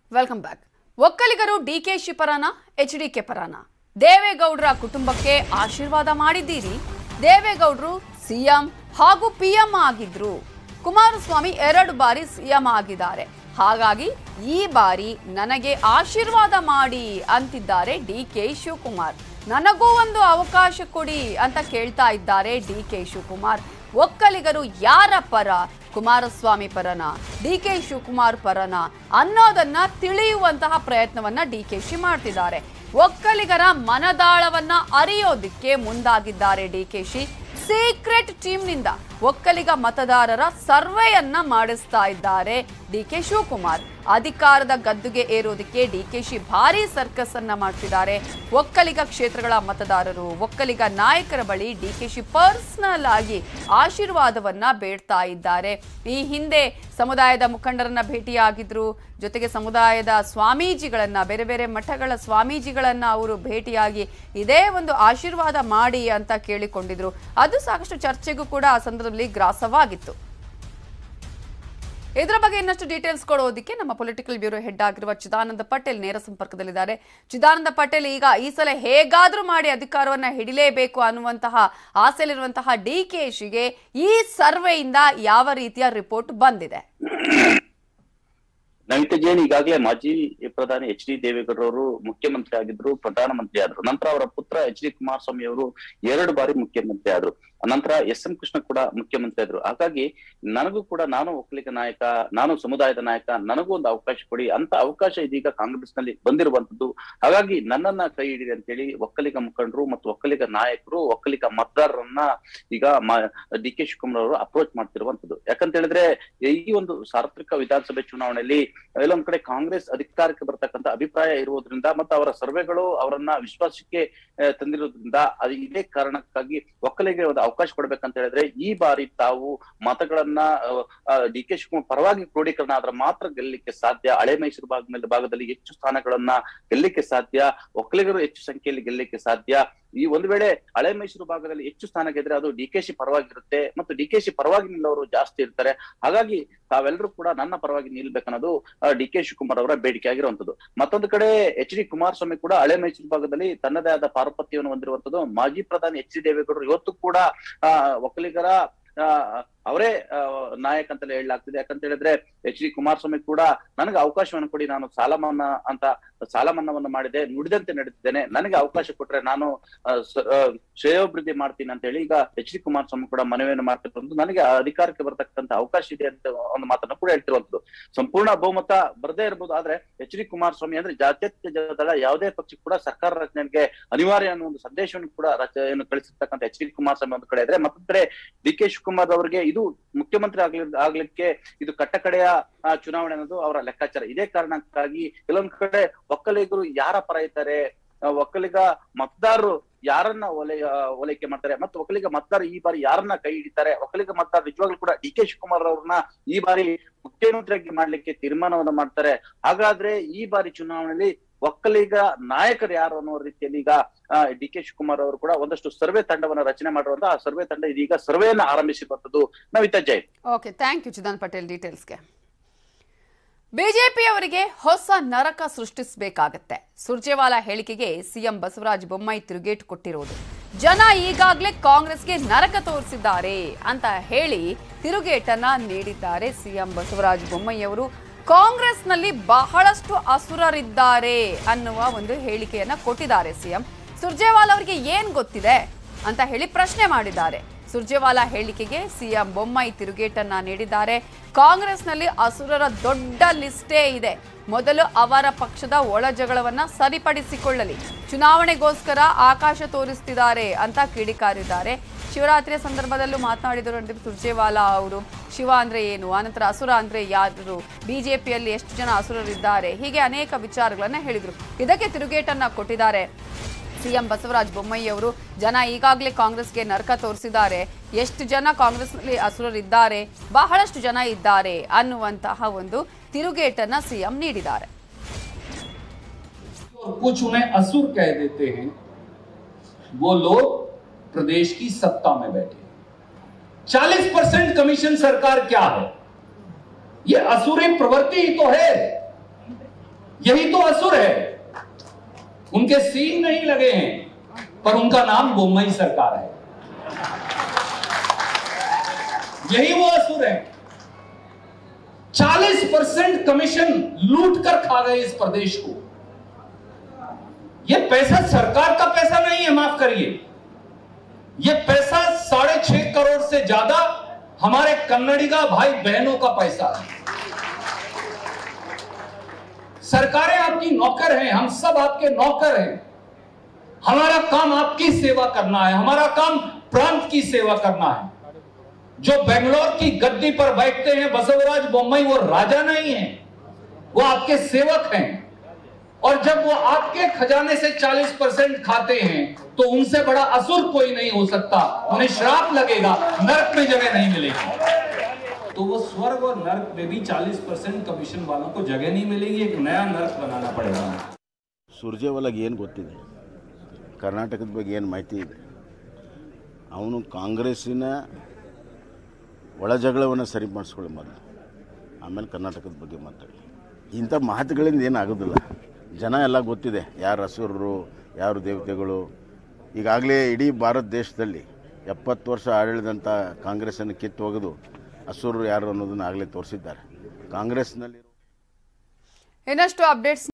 welcome back ಒಕ್ಕಲಿಗರು ಡಿಕೆಶಿ ಪರನ H D K ಪರನ ದೇವೇಗೌಡರ ಕುಟುಂಬಕ್ಕೆ ಆಶೀರ್ವಾದ ಮಾಡಿದ್ದೀರಿ ದೇವೇಗೌಡರು ಸಿಎಂ ಹಾಗೂ ಪಿಎಂ ಆಗಿದ್ರು ಕುಮಾರಸ್ವಾಮಿ ಎರಡು ಬಾರಿ ಸಿಎಂ ಆಗಿದ್ದಾರೆ ಹಾಗಾಗಿ ಈ ಬಾರಿ ನನಗೆ ಆಶೀರ್ವಾದ ಮಾಡಿ ಅಂತಿದ್ದಾರೆ ಡಿ ಕೆ ಶಿವಕುಮಾರ್ ನನಗೂ ಒಂದು ಅವಕಾಶ ಕೊಡಿ ಅಂತ ಕೇಳ್ತಾ ಇದ್ದಾರೆ ಡಿ ಕೆ ಶಿವಕುಮಾರ್ ಒಕ್ಕಲಿಗರು ಯಾರ ಪರ ಕುಮಾರಸ್ವಾಮಿ ಪರನ ಡಿ ಕೆ ಶಿವಕುಮಾರ್ ಪರನ ಅನ್ನೋದನ್ನ ತಿಳಿಯುವಂತಹ ಪ್ರಯತ್ನವನ್ನ ಡಿ ಕೆ ಶಿ ಮಾಡ್ತಿದ್ದಾರೆ ಒಕ್ಕಲಿಗರ ಮನದಾಳವನ್ನ ಅರಿಯೋದಿಕ್ಕೆ ಮುಂದಾಗಿದ್ದಾರೆ ಡಿ ಕೆ ಶಿ ಸೀಕ್ರೆಟ್ ಟೀಮ್ನಿಂದ ಒಕ್ಕಲಿಗ ಮತದಾರರ ಸರ್ವೆಯನ್ನ ಮಾಡಿಸ್ತಾ ಇದ್ದಾರೆ ಡಿ ಕೆ ಶಿವಕುಮಾರ್ ಅಧಿಕಾರದ ಗದ್ದುಗೆ ಏರೋದಕ್ಕೆ ಡಿ ಕೆ ಶಿ ಭಾರಿ ಸರ್ಕಸ್ ಅನ್ನ ಮಾಡ್ತಿದ್ದಾರೆ ಒಕ್ಕಲಿಗ ಕ್ಷೇತ್ರಗಳ ಮತದಾರರು ಒಕ್ಕಲಿಗ ನಾಯಕರ ಬಳಿ ಡಿ ಕೆ ಶಿ ಪರ್ಸನಲ್ ಆಗಿ ಆಶೀರ್ವಾದವನ್ನ ಬೇಡ್ತಾ ಇದ್ದಾರೆ ಈ ಹಿಂದೆ ಸಮುದಾಯದ ಮುಖಂಡರನ್ನ ಭೇಟಿಯಾಗಿದ್ರು ಜೊತೆಗೆ ಸಮುದಾಯದ ಸ್ವಾಮೀಜಿಗಳನ್ನ ಬೇರೆ ಬೇರೆ ಮಠಗಳ ಸ್ವಾಮೀಜಿಗಳನ್ನ ಅವರು ಭೇಟಿಯಾಗಿ ಇದೇ ಒಂದು ಆಶೀರ್ವಾದ ಮಾಡಿ ಅಂತ ಕೇಳಿಕೊಂಡಿದ್ರು ಅದು ಸಾಕಷ್ಟು ಚರ್ಚೆಗೂ ಕೂಡ ಆ ಸಂದರ್ಭದಲ್ಲಿ ಗ್ರಾಸವಾಗಿತ್ತು ಇದರ ಬಗ್ಗೆ ಇನ್ನಷ್ಟು ಡೀಟೇಲ್ಸ್ ಕೊಡೋದಕ್ಕೆ ನಮ್ಮ ಪೊಲಿಟಿಕಲ್ ಬ್ಯೂರೋ ಹೆಡ್ ಆಗಿರುವ ಚಿದಾನಂದ ಪಟೇಲ್ ನೇರ ಸಂಪರ್ಕದಲ್ಲಿದ್ದಾರೆ ಚಿದಾನಂದ ಪಟೇಲ್ ಈಗ ಈ ಸಲ ಹೇಗಾದ್ರೂ ಮಾಡಿ ಅಧಿಕಾರವನ್ನ ಹಿಡಿಲೇಬೇಕು ಅನ್ನುವಂತಹ ಆಸೆಯಲ್ಲಿರುವಂತಹ ಡಿ ಕೆ ಶಿಗೆ ಈ ಸರ್ವೆಯಿಂದ ಯಾವ ರೀತಿಯ ರಿಪೋರ್ಟ್ ಬಂದಿದೆ ನಮಿತಾ ಜೈನ್ ಈಗಾಗಲೇ ಮಾಜಿ ಪ್ರಧಾನಿ ಎಚ್ ಡಿ ದೇವೇಗೌಡರವರು ಮುಖ್ಯಮಂತ್ರಿ ಆಗಿದ್ರು ಪ್ರಧಾನಮಂತ್ರಿ ಆದ್ರು ನಂತರ ಅವರ ಪುತ್ರ ಎಚ್ ಡಿ ಕುಮಾರಸ್ವಾಮಿ ಅವರು ಎರಡು ಬಾರಿ ಮುಖ್ಯಮಂತ್ರಿ ಆದ್ರು ನಂತರ ಎಸ್ ಎಂ ಕೃಷ್ಣ ಕೂಡ ಮುಖ್ಯಮಂತ್ರಿ ಆದ್ರು ಹಾಗಾಗಿ ನನಗೂ ಕೂಡ ನಾನು ಒಕ್ಕಲಿಗ ನಾಯಕ ನಾನು ಸಮುದಾಯದ ನಾಯಕ ನನಗೂ ಒಂದು ಅವಕಾಶ ಕೊಡಿ ಅಂತ ಅವಕಾಶ ಇದೀಗ ಕಾಂಗ್ರೆಸ್ ನಲ್ಲಿ ಬಂದಿರುವಂತದ್ದು ಹಾಗಾಗಿ ನನ್ನನ್ನ ಕೈ ಹಿಡಿರಿ ಅಂತೇಳಿ ಒಕ್ಕಲಿಗ ಮುಖಂಡರು ಮತ್ತು ಒಕ್ಕಲಿಗ ನಾಯಕರು ಒಕ್ಕಲಿಗ ಮತದಾರರನ್ನ ಈಗ ಡಿ ಕೆ ಶಿವಕುಮಾರ್ ಅವರು ಅಪ್ರೋಚ್ ಮಾಡ್ತಿರುವಂತದ್ದು ಯಾಕಂತ ಹೇಳಿದ್ರೆ ಈ ಒಂದು ಸಾರ್ವತ್ರಿಕ ವಿಧಾನಸಭೆ ಚುನಾವಣೆಯಲ್ಲಿ ಎಲ್ಲೊಂದ್ ಕಡೆ ಕಾಂಗ್ರೆಸ್ ಅಧಿಕಾರಕ್ಕೆ ಬರ್ತಕ್ಕಂತ ಅಭಿಪ್ರಾಯ ಇರುವುದರಿಂದ ಮತ್ತು ಅವರ ಸರ್ವೆಗಳು ಅವರನ್ನ ವಿಶ್ವಾಸಕ್ಕೆ ಆ, ತಂದಿರೋದ್ರಿಂದ ಅದು ಇದೇ ಕಾರಣಕ್ಕಾಗಿ ಒಕ್ಕಲಿಗರಿಗೆ ಒಂದು ಅವಕಾಶ ಕೊಡ್ಬೇಕಂತ ಹೇಳಿದ್ರೆ ಈ ಬಾರಿ ತಾವು ಮತಗಳನ್ನ ಡಿ ಕೆ ಶಿವಕುಮಾರ್ ಪರವಾಗಿ ಕ್ರೋಢೀಕರಣ ಆದ್ರೆ ಮಾತ್ರ ಗೆಲ್ಲಲಿಕ್ಕೆ ಸಾಧ್ಯ ಹಳೆ ಮೈಸೂರು ಭಾಗ ಭಾಗದಲ್ಲಿ ಹೆಚ್ಚು ಸ್ಥಾನಗಳನ್ನ ಗೆಲ್ಲಲಿಕ್ಕೆ ಸಾಧ್ಯ ಒಕ್ಕಲಿಗರು ಹೆಚ್ಚು ಸಂಖ್ಯೆಯಲ್ಲಿ ಗೆಲ್ಲಲಿಕ್ಕೆ ಸಾಧ್ಯ ಈ ಒಂದು ವೇಳೆ ಹಳೆ ಮೈಸೂರು ಭಾಗದಲ್ಲಿ ಹೆಚ್ಚು ಸ್ಥಾನ ಗೆದ್ರೆ ಅದು ಡಿ ಕೆ ಶಿ ಪರವಾಗಿರುತ್ತೆ ಮತ್ತು ಡಿ ಕೆ ಶಿ ಪರವಾಗಿ ನಿಲ್ಲೋರು ಜಾಸ್ತಿ ಇರ್ತಾರೆ ಹಾಗಾಗಿ ತಾವೆಲ್ಲರೂ ಕೂಡ ನನ್ನ ಪರವಾಗಿ ನಿಲ್ಬೇಕನ್ನೋದು ಡಿ ಕೆ ಶಿವಕುಮಾರ್ ಅವರ ಬೇಡಿಕೆ ಆಗಿರುವಂತದ್ದು ಮತ್ತೊಂದು ಕಡೆ ಎಚ್ ಡಿ ಕುಮಾರಸ್ವಾಮಿ ಕೂಡ ಹಳೆ ಮೈಸೂರು ಭಾಗದಲ್ಲಿ ತನ್ನದೇ ಆದ ಪಾರುಪತ್ಯವನ್ನು ಹೊಂದಿರುವಂತದ್ದು ಮಾಜಿ ಪ್ರಧಾನಿ ಎಚ್ ಡಿ ದೇವೇಗೌಡರು ಇವತ್ತು ಕೂಡ ಆ ಒಕ್ಕಲಿಗರ ಆ, ಅವರೇ ಆ, ನಾಯಕ ಅಂತಲೇ ಹೇಳಲಾಗ್ತಿದೆ ಯಾಕಂತ ಹೇಳಿದ್ರೆ ಎಚ್ ಡಿ ಕುಮಾರಸ್ವಾಮಿ ಕೂಡ ನನಗೆ ಅವಕಾಶವನ್ನು ಕೊಡಿ ನಾನು ಸಾಲ ಮನ್ನಾ ಅಂತ ಸಾಲ ಮನ್ನಾವನ್ನು ಮಾಡಿದೆ ನುಡಿದಂತೆ ನಡೆದಿದ್ದೇನೆ ನನಗೆ ಅವಕಾಶ ಕೊಟ್ರೆ ನಾನು ಆ, ಸ- ಆ, ಶ್ರೇಯೋಭಿವೃದ್ಧಿ ಮಾಡ್ತೀನಿ ಅಂತ ಹೇಳಿ ಈಗ ಎಚ್ ಡಿ ಕುಮಾರಸ್ವಾಮಿ ಕೂಡ ಮನವಿಯನ್ನು ಮಾಡ್ತಿರುವಂತದ್ದು ನನಗೆ ಅಧಿಕಾರಕ್ಕೆ ಬರ್ತಕ್ಕಂತ ಅವಕಾಶ ಇದೆ ಅಂತ ಒಂದು ಮಾತನ್ನು ಕೂಡ ಹೇಳ್ತಿರುವಂತದ್ದು ಸಂಪೂರ್ಣ ಬಹುಮತ ಬರದೇ ಇರಬಹುದು ಆದ್ರೆ ಎಚ್ ಡಿ ಕುಮಾರಸ್ವಾಮಿ ಅಂದ್ರೆ ಜಾತ್ಯತೀತ ಜನತಾದಳ ಯಾವುದೇ ಪಕ್ಷ ಕೂಡ ಸರ್ಕಾರ ರಚನೆಗೆ ಅನಿವಾರ್ಯ ಅನ್ನೋ ಒಂದು ಸಂದೇಶವನ್ನು ಕೂಡ ರಚನೆಯನ್ನು ಕಳಿಸಿರ್ತಕ್ಕಂಥ ಎಚ್ ಡಿ ಕುಮಾರಸ್ವಾಮಿ ಒಂದು ಕಡೆ ಇದ್ರೆ ಮತ್ತೊಂದು ಕಡೆ ಡಿ ಕೆ ಶಿವಕುಮಾರ್ ಅವರಿಗೆ ಇದು ಮುಖ್ಯಮಂತ್ರಿ ಆಗ್ಲಿ ಆಗ್ಲಿಕ್ಕೆ ಇದು ಕಟ್ಟಕಡೆಯ ಆ, ಚುನಾವಣೆ ಅನ್ನೋದು ಅವರ ಲೆಕ್ಕಾಚಾರ ಇದೇ ಕಾರಣಕ್ಕಾಗಿ ಕೆಲವೊಂದ್ ಕಡೆ ಒಕ್ಕಲಿಗರು ಯಾರ ಪರ ಇದ್ದಾರೆ ಆ, ಒಕ್ಕಲಿಗ ಮತದಾರರು ಯಾರನ್ನ ಒಲೆ ಆ, ಓಲೈಕೆ ಮಾಡ್ತಾರೆ ಮತ್ತು ಒಕ್ಕಲಿಗ ಮತದಾರ ಈ ಬಾರಿ ಯಾರನ್ನ ಕೈ ಹಿಡಿತಾರೆ ಒಕ್ಕಲಿಗ ಮತದಾರ ನಿಜವಾಗ್ಲೂ ಕೂಡ ಡಿ ಕೆ ಶಿವಕುಮಾರ್ ಅವ್ರನ್ನ ಈ ಬಾರಿ ಮುಖ್ಯಮಂತ್ರಿಯಾಗಿ ಮಾಡ್ಲಿಕ್ಕೆ ತೀರ್ಮಾನವನ್ನ ಮಾಡ್ತಾರೆ ಹಾಗಾದ್ರೆ ಈ ಬಾರಿ ಚುನಾವಣೆಯಲ್ಲಿ ಒಕ್ಕಲಿಗ ನಾಯಕರು ಯಾರು ಅನ್ನೋ ರೀತಿಯಲ್ಲಿ ಈಗ ಡಿ ಕೆ ಶಿವಕುಮಾರ್ ಅವರು ಕೂಡ ಒಂದಷ್ಟು ಸರ್ವೆ ತಂಡವನ್ನ ರಚನೆ ಮಾಡಿರುವಂತ ಆ ಸರ್ವೆ ತಂಡ ಇದೀಗ ಸರ್ವೆಯನ್ನ ಆರಂಭಿಸಿರುವಂತದ್ದು Navita Jain okay thank you Chidan Patel ಡೀಟೇಲ್ಸ್ಗೆ ಬಿಜೆಪಿಯವರಿಗೆ ಹೊಸ ನರಕ ಸೃಷ್ಟಿಸಬೇಕಾಗತ್ತೆ ಸುರ್ಜೇವಾಲಾ ಹೇಳಿಕೆಗೆ ಸಿಎಂ ಬಸವರಾಜ ಬೊಮ್ಮಾಯಿ ತಿರುಗೇಟು ಕೊಟ್ಟಿರೋದು ಜನ ಈಗಾಗಲೇ ಕಾಂಗ್ರೆಸ್ಗೆ ನರಕ ತೋರಿಸಿದ್ದಾರೆ ಅಂತ ಹೇಳಿ ತಿರುಗೇಟನ್ನ ನೀಡಿದ್ದಾರೆ ಸಿಎಂ ಬಸವರಾಜ ಬೊಮ್ಮಾಯಿ ಅವರು ಕಾಂಗ್ರೆಸ್ನಲ್ಲಿ ಬಹಳಷ್ಟು ಅಸುರರಿದ್ದಾರೆ ಅನ್ನುವ ಒಂದು ಹೇಳಿಕೆಯನ್ನ ಕೊಟ್ಟಿದ್ದಾರೆ ಸಿಎಂ ಸುರ್ಜೇವಾಲಾ ಅವರಿಗೆ ಏನ್ ಗೊತ್ತಿದೆ ಅಂತ ಹೇಳಿ ಪ್ರಶ್ನೆ ಮಾಡಿದ್ದಾರೆ ಸುರ್ಜೇವಾಲಾ ಹೇಳಿಕೆಗೆ ಸಿಎಂ ಬೊಮ್ಮಾಯಿ ತಿರುಗೇಟನ್ನ ನೀಡಿದ್ದಾರೆ ಕಾಂಗ್ರೆಸ್ನಲ್ಲಿ ಅಸುರರ ದೊಡ್ಡ ಲಿಸ್ಟೇ ಇದೆ ಮೊದಲು ಅವರ ಪಕ್ಷದ ಒಳ ಜಗಳವನ್ನ ಸರಿಪಡಿಸಿಕೊಳ್ಳಲಿ ಚುನಾವಣೆಗೋಸ್ಕರ ಆಕಾಶ ತೋರಿಸ್ತಿದ್ದಾರೆ ಅಂತ ಕಿಡಿಕಾರಿದ್ದಾರೆ ಶಿವರಾತ್ರಿಯ ಸಂದರ್ಭದಲ್ಲೂ ಮಾತನಾಡಿದರು ರಣದೀಪ್ ಸುರ್ಜೇವಾಲಾ ಅವರು ಶಿವ ಅಂದ್ರೆ ಏನು ಆನಂತರ ಅಸುರ ಅಂದ್ರೆ ಯಾರು ಬಿಜೆಪಿಯಲ್ಲಿ ಎಷ್ಟು ಜನ ಅಸುರರಿದ್ದಾರೆ ಹೀಗೆ ಅನೇಕ ವಿಚಾರಗಳನ್ನ ಹೇಳಿದ್ರು ಇದಕ್ಕೆ ತಿರುಗೇಟನ್ನ ಕೊಟ್ಟಿದ್ದಾರೆ ಸಿಎಂ ಬಸವರಾಜ ಬೊಮ್ಮಾಯಿ ಅವರು ಜನ ಈಗಾಗಲೇ ಕಾಂಗ್ರೆಸ್ಗೆ ನರಕ ತೋರಿಸಿದ್ದಾರೆ ಎಷ್ಟು ಜನ ಕಾಂಗ್ರೆಸ್ನಲ್ಲಿ ಅಸುರರಿದ್ದಾರೆ ಬಹಳಷ್ಟು ಜನ ಇದ್ದಾರೆ ಅನ್ನುವಂತಹ ಒಂದು ತಿರುಗೇಟನ್ನ ಸಿಎಂ ನೀಡಿದ್ದಾರೆ और कुछ उन्हें असुर कह देते हैं वो लोग प्रदेश की सत्ता में बैठे 40 परसेंट कमीशन सरकार क्या है ये असुरी प्रवृत्ति ही तो है यही तो असुर है उनके सीन नहीं लगे हैं पर उनका नाम बोम्बई सरकार है यही वो असुर है 40 परसेंट कमीशन लूट कर खा गए इस प्रदेश को यह पैसा सरकार का पैसा नहीं है माफ करिए यह पैसा साढ़े छह करोड़ से ज्यादा हमारे कन्नडिगा भाई बहनों का पैसा है सरकारें आपकी नौकर हैं हम सब आपके नौकर हैं हमारा काम आपकी सेवा करना है हमारा काम प्रांत की सेवा करना है जो बेंगलोर की गद्दी पर बैठते हैं बसवराज बोम्बई वो राजा नहीं है वो आपके सेवक हैं और जब वो आपके खजाने से 40 परसेंट खाते हैं तो उनसे बड़ा असुर कोई नहीं हो सकता उन्हें श्राप लगेगा नरक में जगह नहीं मिलेगी तो वो स्वर्ग और नरक में भी 40 परसेंट कमीशन वालों को जगह नहीं मिलेगी एक नया नरक बनाना पड़ेगा ಸುರ್ಜೇವಾಲಾಗೆ ಏನು ಗೊತ್ತಿದೆ ಕರ್ನಾಟಕದ ಬಗ್ಗೆ ಏನು ಮಾಹಿತಿ ಇದೆ ಅವನು ಕಾಂಗ್ರೆಸ್ಸಿನ ಒಳ ಜಗಳವನ್ನು ಸರಿ ಮಾಡಿಸ್ಕೊಳ್ಳಿ ಮೊದಲು ಆಮೇಲೆ ಕರ್ನಾಟಕದ ಬಗ್ಗೆ ಮಾತಾಡಿ ಇಂಥ ಮಾತುಗಳಿಂದ ಏನು ಆಗೋದಿಲ್ಲ ಜನ ಎಲ್ಲ ಗೊತ್ತಿದೆ ಯಾರು ಹಸುರರು ಯಾರು ದೇವತೆಗಳು ಈಗಾಗಲೇ ಇಡೀ ಭಾರತ ದೇಶದಲ್ಲಿ ಎಪ್ಪತ್ತು ವರ್ಷ ಆಡಳಿದಂಥ ಕಾಂಗ್ರೆಸ್ಸನ್ನು ಕಿತ್ತು ಒಗೆದು ಹಸುರರು ಯಾರು ಅನ್ನೋದನ್ನು ಆಗಲೇ ತೋರಿಸಿದ್ದಾರೆ ಕಾಂಗ್ರೆಸ್ನಲ್ಲಿ ಇನ್ನಷ್ಟು ಅಪ್ಡೇಟ್ಸ್